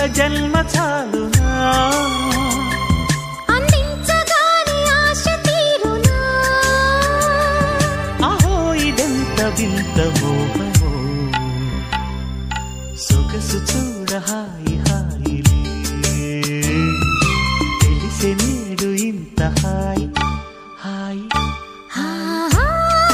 జన్మ చాలునా అందించగానే ఆశ తీరునా అహో ఇదెంత వింత మోహమో సొగసు చూడ హాయి హాయిలే తెలిసే నేడు ఇంత హాయి హాయి ఆహా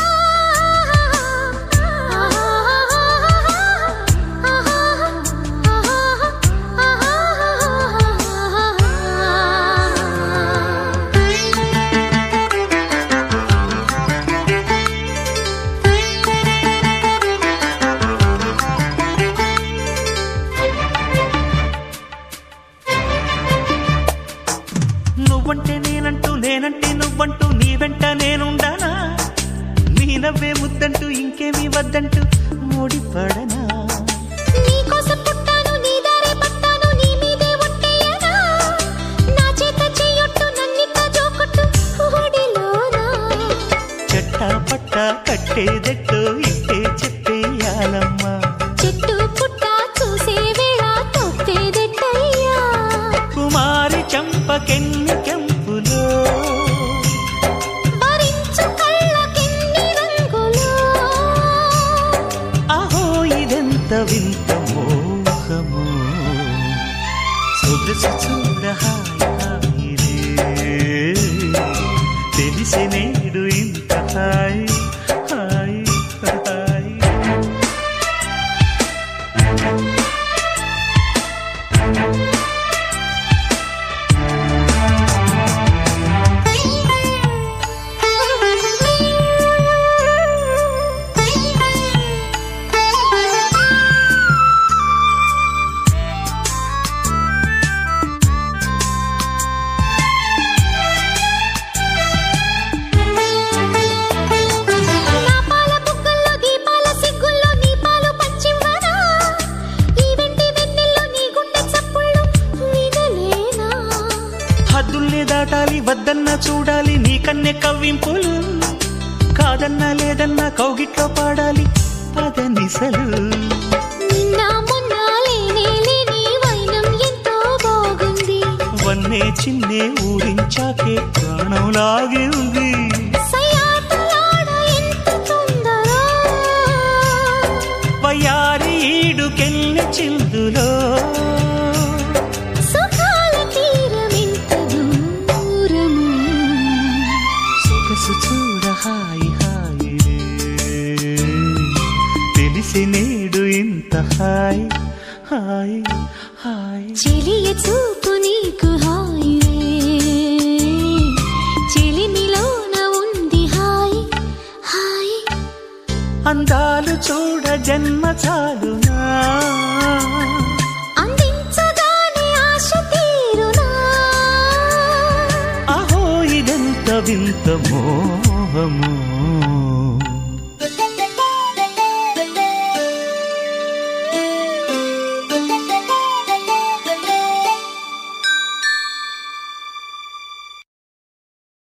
నువ్వంటే నేనంటూ నేనంటే నువ్వంటూ నీ వెంట నేనుండానా నీ నవ్వే ముద్దంటూ ఇంకేమీ వద్దంటూ ముడిపడనా నీకోసం పుట్టాను నీ దారే పట్టాను నీ మీదే ఒట్టేయనా నా చేత చెయ్యొట్టు నన్నిట్ట జోకొట్టు ఓడిలోనా చెట్టా పట్ట కట్టేదెట్టు ఇట్టే చెప్పేయాలమ్మా చెట్టు పుట్ట చూసే వేళ తప్పేదెట్టయ్యా కుమారి చంపకెన్ని కెంపులో భరించు కళ్ళకెన్ని రంగులో అహో ఇదెంత వింత మోహము సొగసు చూడ హాయి హాయిలే తెలిసి నేడు ఇంత హాయి హాయి హాయి నా పాల బుగ్గల్లో దీపాల సిగ్గుల్లో నీ పాలు పంచివ్వనా ఈ వెండి వెన్నెల్లో నీ గుండె చప్పుళ్ళు వినలేనా హద్దుల్ని దాటాలి వద్దన్నా చూడాలి నీ కన్నె కవ్వింపులు కాదన్నా లేదన్నా కౌగిట్లో పాడాలి పదనిసలు నిన్న మొన్న లేనే లేని వైనం ఎంతో బాగుంది వన్నే చిన్నే ఊరించాకే ప్రాణం లాగే ఉంది సయ్యాటలాడ ఎంత తొందర వయ్యారి ఈడుకెళ్ళి చిందులో సుఖాల తీరమెంత దూరము సొగసు చూడ హాయి హాయిలే తెలిసి నేడు ఇంత హాయి హాయి హాయి చెలియ చూపు నీకు హాయివే చెలిమిలోన ఉంది హాయ్ హాయ్ అందాలు చూడ జన్మ చాలునా అందించగానే ఆశ తీరునా అహో ఇదెంత వింత మోహము